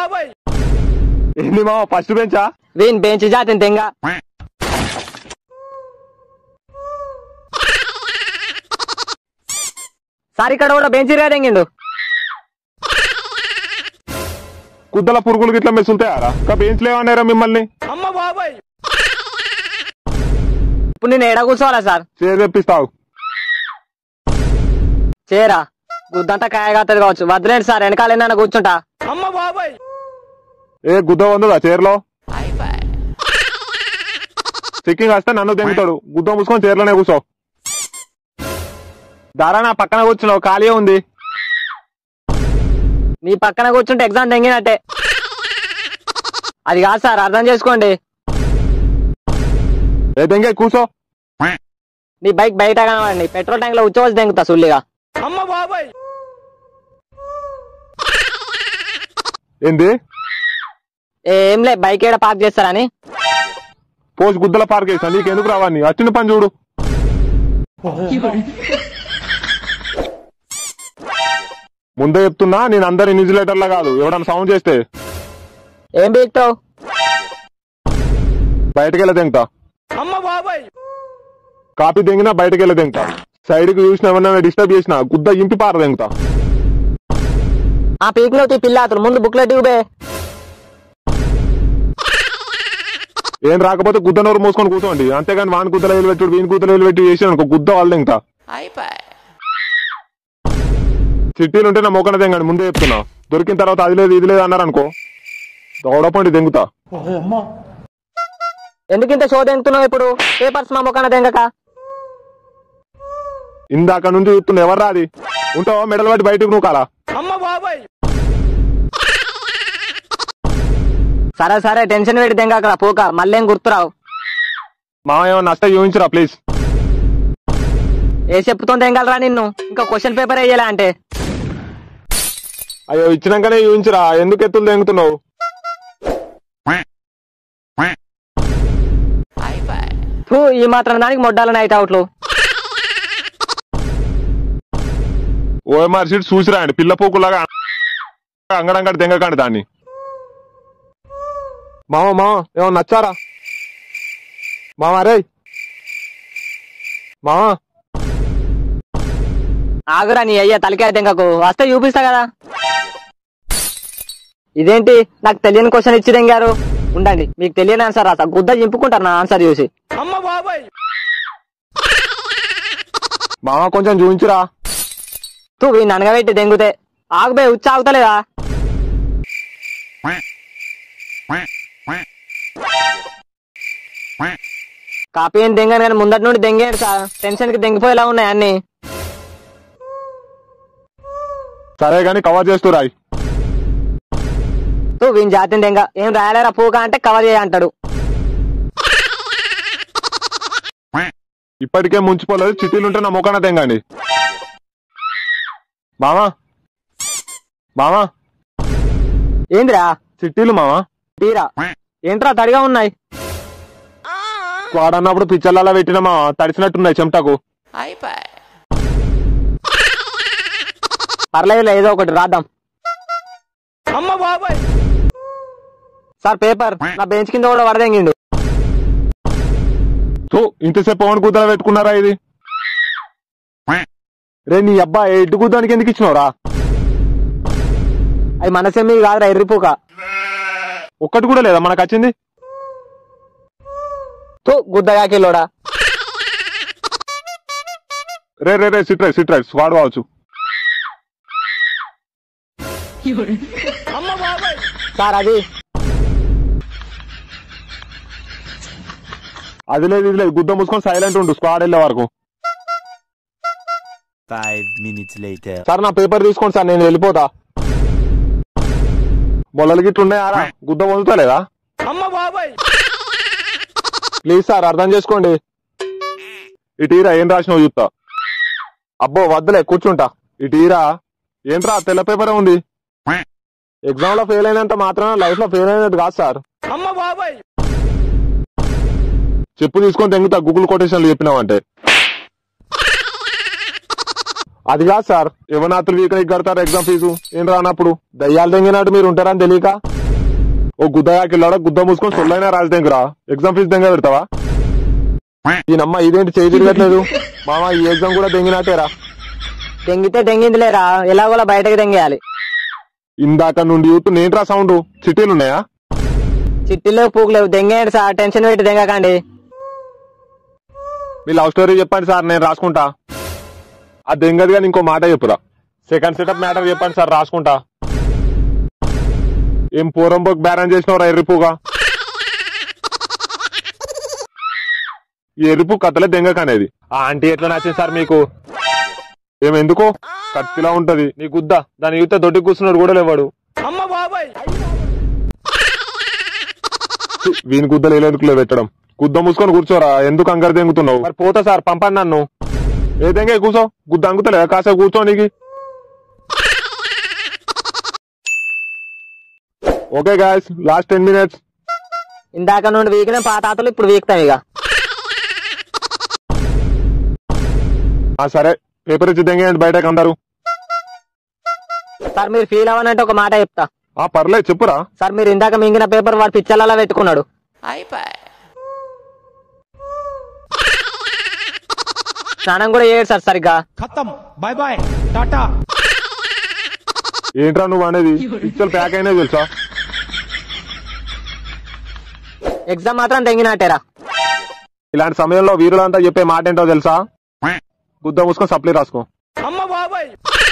ఏంది మామ first బెంచా Wien bench జాతిని తెంగ సార్ ఇక్కడ కూడా బెంచ్ గా తెంగిండు కుద్దల పురుగులు గిట్ల మెసులుతాయారా ఇంకా బెంచ్ లేవన్నారా మిమ్మల్ని ఇప్పుడు నేను ఎడ కూర్చోవాలా సార్ చేరు తెప్పిస్తావు చేరా గుద్దంతా కాయగాతది కావచ్చు వదిలేండి సార్ వెనకాల ఏదైనా కూర్చుంటా ఏ గుద్ద ఉందా చీరలో చెక్కింగ్ వస్తే నన్ను దెంగుతాడు గుద్ద మూసుకొని చీరలోనే కూర్చో దారా నా పక్కన కూర్చున్నావు ఖాళీ ఉంది నీ పక్కన కూర్చుంటే ఎగ్జామ్ తెంగినట్టే అది కాదు సార్ అర్థం చేసుకోండి ఏ దెంగే కూర్చో నీ బైక్ బయట కనవండి పెట్రోల్ ట్యాంక్ లో ఉచ్చవలసి తెంగుతా సుల్లిగా ఏంది ఏం లే బైక్ ఏడ పార్క్ చేస్తారని పోసి గుద్దల పార్క్ చేసా నీకు ఎందుకు రావని వచ్చిన పని చూడు ముందే చెప్తున్నా నేను అందరి న్యూజిలేటర్లా కాదు ఎవడన్నా సౌండ్ చేస్తే ఏం బీక్తావు బయటకు వెళ్ళ తెంగుతా కాపీ తెంగినా బయటకు వెళ్ళ తెంగుతా సైడ్ కి చూసిన ఏమన్నా డిస్టర్బ్ చేసిన గుద్ద ఇంపి పార తెంగుతా ఆ పీక్ లో పిల్ల అతను ముందు బుక్లెట్ ఇవ్వబే ఏం రాకపోతే గుద్ద నోరు మూసుకొని కూర్చోండి అంతేగాని వాని గుద్దలు వేలు పెట్టుడు వీని గుద్దలు వేలు పెట్టి చేసి అనుకో గుద్ద వాళ్ళు తెంగుతా చిట్టీలు ఉంటే నా మొక్కన తెంగండి ముందే చెప్తున్నా దొరికిన తర్వాత అది లేదు ఇది లేదు అన్నారు అనుకో దౌడపండి దెంగుతా ఎందుకు ఇంత షో తెంగుతున్నావు ఇప్పుడు పేపర్స్ మా మొక్కన తెంగక ఇందాక నుంచి చూస్తున్నా ఎవరు రాది ఉంటావా మెడల్ పట్టి బయటకు నువ్వు కాలా సరే సరే టెన్షన్ పెట్టి తెంగక పోక మళ్ళీ గుర్తురావు మా ఏమన్నా నష్టం చూపించరా ప్లీజ్ ఏ చెప్పుతో తెంగలరా నిన్ను ఇంకా క్వశ్చన్ పేపర్ వేయాలా అంటే అయ్యో ఇచ్చినాకనే చూపించరా ఎందుకు ఎత్తులు తెంగుతున్నావు ఫూ, ఈ మాత్రం దానికి మొడ్డాల నైట్ అవుట్లు ఓఎంఆర్ సీట్ చూసిరా అండి పిల్ల పోకులాగా అంగడంగడి తెంగకండి దాన్ని మామ మామ ఏమన్నా నచ్చారా మామ రే మామ ఆగురా నీ అయ్యా తలకాయ తెంగకు వస్తే చూపిస్తా కదా ఇదేంటి నాకు తెలియని క్వశ్చన్ ఇచ్చి తెంగారు ఉండండి మీకు తెలియని ఆన్సర్ రాసా గుద్ద చింపుకుంటారు నా ఆన్సర్ చూసి మామ కొంచెం చూపించురా తూ వీడిని అనగబెట్టి దెంగుతే ఆగుబే ఉచ్చి ఆగుతలేదా కాపీ ఏం దెంగాను కానీ ముందటి నుండి దెంగాడు సార్ టెన్షన్ కి దెంగిపోయేలా ఉన్నాయి అన్ని సరే గాని కవర్ చేస్తూ రాయి తూ వీని జాతిని దెంగ ఏం రాయలేరా పూక అంటే కవర్ చేయ అంటాడు ఇప్పటికే ముంచిపోలేదు చిట్టీలు ఉంటే నా ముఖాన తెంగండి మామా మామా ఏందిరా చిట్టీలు మామా తీరా ఏంట్రా తడిగా ఉన్నాయి వాడన్నప్పుడు పిచ్చర్లలో పెట్టిన మా తడిసినట్టున్నాయి చెమటకు పర్లేదు ఏదో ఒకటి రాద్దాం సార్ పేపర్ నా బెంచ్ కింద కూడా వడదెంగిండు సో ఇంతసేపు పవన్ కూతుర పెట్టుకున్నారా ఇది రే నీ అబ్బా ఎడ్డు కూతానికి ఎందుకు ఇచ్చినావురా అది మనసేమి కాదురా ఎర్రిపూక ఒక్కటి కూడా లేదా మనకు వచ్చింది తూ గుద్దగాకిలోడా రే రే రే సిట్ రైట్ సిట్ రైట్ వాడు కావచ్చు సార్ అది అది లేదు ఇది లేదు గుద్ద మూసుకొని సైలెంట్ ఉండు స్క్వాడ్ వెళ్ళే వరకు Five minutes later. సార్ నా పేపర్ తీసుకోండి సార్ నేను వెళ్ళిపోతా మొలలు గిట్లు ఉన్నాయారా గుద్ద పొందుతలేదా ప్లీజ్ సార్ అర్థం చేసుకోండి ఇటీరా ఏం రాసినావు చూస్తా అబ్బో వద్దులే కూర్చుంటా ఇటీరా ఏంట్రా తెల్ల పేపరే ఉంది ఎగ్జామ్ లో ఫెయిల్ అయినంత మాత్రం లైఫ్ లో ఫెయిల్ అయినట్టు కాదు సార్ చెప్పు తీసుకొని తెంగుతా గూగుల్ కొటేషన్లు చెప్పినావంటే అది కాదు సార్ ఎవనాత్రులు వీక్ కడతారు ఎగ్జామ్ ఫీజు ఏం రానప్పుడు దయ్యాలు తెంగినట్టు మీరు ఉంటారని తెలియక ఓ గుద్దగాకిల్లాడ గుద్ద మూసుకొని సొల్లైనా రాజు దగ్గర ఎగ్జామ్ ఫీజు దెంగ పెడతావా ఈయనమ్మ ఇదేంటి చేయి తిరగట్లేదు మామ ఈ ఎగ్జామ్ కూడా దెంగినట్టేరా దెంగితే దెంగిందిలేరా ఎలాగోలా బయటకు దెంగేయాలి ఇందాక నుండి యూత్ నేంట్రా సౌండ్ సిటీలు ఉన్నాయా చిట్టిలో పూకులేవు దెంగేయండి సార్ టెన్షన్ పెట్టి దెంగకండి మీ లవ్ స్టోరీ చెప్పండి సార్ నేను రాసుకుంటా ఆ దెంగది కానీ ఇంకో మాట చెప్పురా సెకండ్ సెటప్ మ్యాటర్ చెప్పండి సార్ రాసుకుంటా ఏం పూరం బొక్ బేరం చేసినవరా ఎర్రిపుగా ఈ ఎరుపు కథలే దెంగకనేది ఆ ఆంటీ ఎట్లా నచ్చింది సార్ మీకు ఏమెందుకో కత్తిలా ఉంటది నీ గుద్ద దాని యూత దొడ్డి కూర్చున్నాడు కూడా లేవాడు ఛీ, వీని గుద్దలు ఏలేందుకులే పెట్టడం గుద్ద మూసుకొని కూర్చోరా ఎందుకు అంగర దెంగుతున్నావు మరి పోతా సార్ పంపండి నన్ను ఏ దెంగే కూర్చో గుద్ద అంగుతలే కాసేపు కూర్చోనికి okay guys last ten minutes ఇందాక నుండి వీకిన పాత ఆటలు ఇప్పుడు వీక్తాం ఇక ఆ సరే పేపర్ ఇచ్చి దెంగేయండి బయటకు అందరు సార్ మీరు ఫీల్ అవ్వనంటే ఒక మాట చెప్తా ఆ పర్లేదు చెప్పురా సార్ మీరు ఇందాక మింగిన పేపర్ వాడు పిచ్చలలా పెట్టుకున్నాడు స్నానం కూడా చేయడు సార్ సరిగ్గా खत्म बाय बाय टाटा ఏంట్రా నువ్వు అనేది పిక్చర్ ప్యాక్ అయినా తెలుసా ఎగ్జామ్ మాత్రం తెంగినట్టేరా ఇలాంటి సమయంలో వీరులంతా చెప్పే మాట ఏంటో తెలుసా గుద్ద మూసుకొని సప్లై రాసుకో अम्मा बाबाई